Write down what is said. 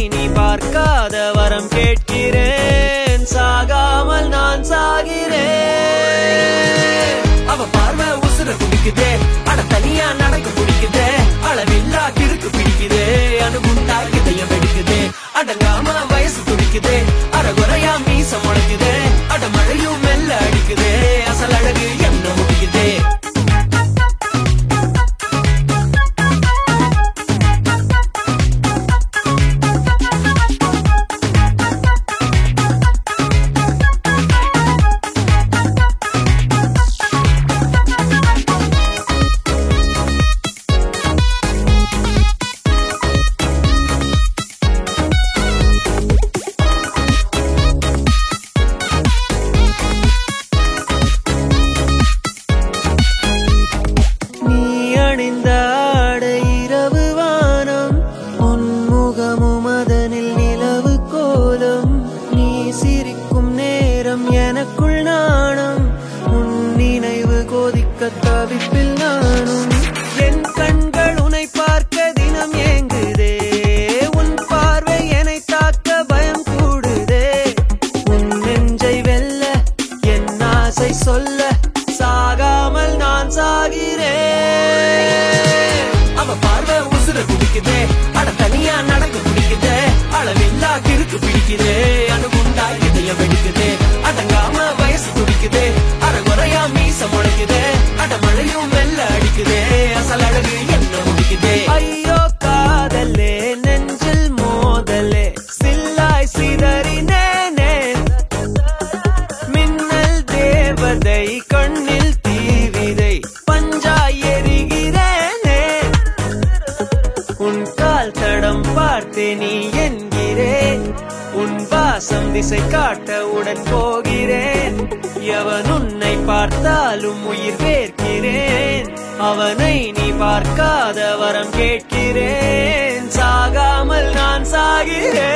நீ பார்க்காத வரம் கேட்கிறேன் சாகாமல் நான் சாகிறேன் அவ பார்வை உசுர குடிக்குதே அட தனியா நடக்க பிடிக்குதே அளவில்லா கிறுக்கு பிடிக்குதே அணுகுண்டா இதயம் வெடிக்குதே அடங்காம வயசு துடிக்குதே அறகுறையா மீச முளைக்குதே அட மழையும் மெல்ல அடிக்குதே அசல் அழகு என்ன முடிக்குதே நீ அணிந்த ஆடை இரவு வானம் உன்முகமும் அதனில் நிலவு கோலம் நீ சிரிக்கும் நேரம் எனக்குள் நாணம் உன் நினைவு கோதிக்க தவிப்பில் நானும் என் கண்கள் உன்னை பார்க்க தினம் ஏங்குதே உன் பார்வை என்னை தாக்க பயம் கூடுதே உன் நெஞ்சை வெல்ல என் ஆசை சொல்ல சாகாமல் நான் சாகிறேன் அவ பார்வை உசுர குடிக்குதே அட தனியா நடக்க பிடிக்குதே அளவில்லா கிறுக்கு பிடிக்குதே அணுகுண்டா இதயம் வெடிக்குதே அடங்காம வயசு துடிக்குதே அறகுறையா மீச முளைக்குதே அட மழையும் மெல்ல அடிக்குதே அசல் அழகு என்ன முடிக்குதே ஐயோ காதலே நெஞ்சில் மோதலே சில்லாய் சிதறினேனே மின்னல் தேவதை கண்ணில் தீவிதை பஞ்சாய் எரிகிறேனே உன் கால் தடம் பார்த்தே நீ என்கிறேன் உன் வாசம் திசை காட்ட உடன் போகிறேன் எவன் உன்னை பார்த்தாலும் உயிர் வேர்க்கிறேன் அவனை நீ பார்க்காத வரம் கேட்கிறேன் சாகாமல் நான் சாகிறேன்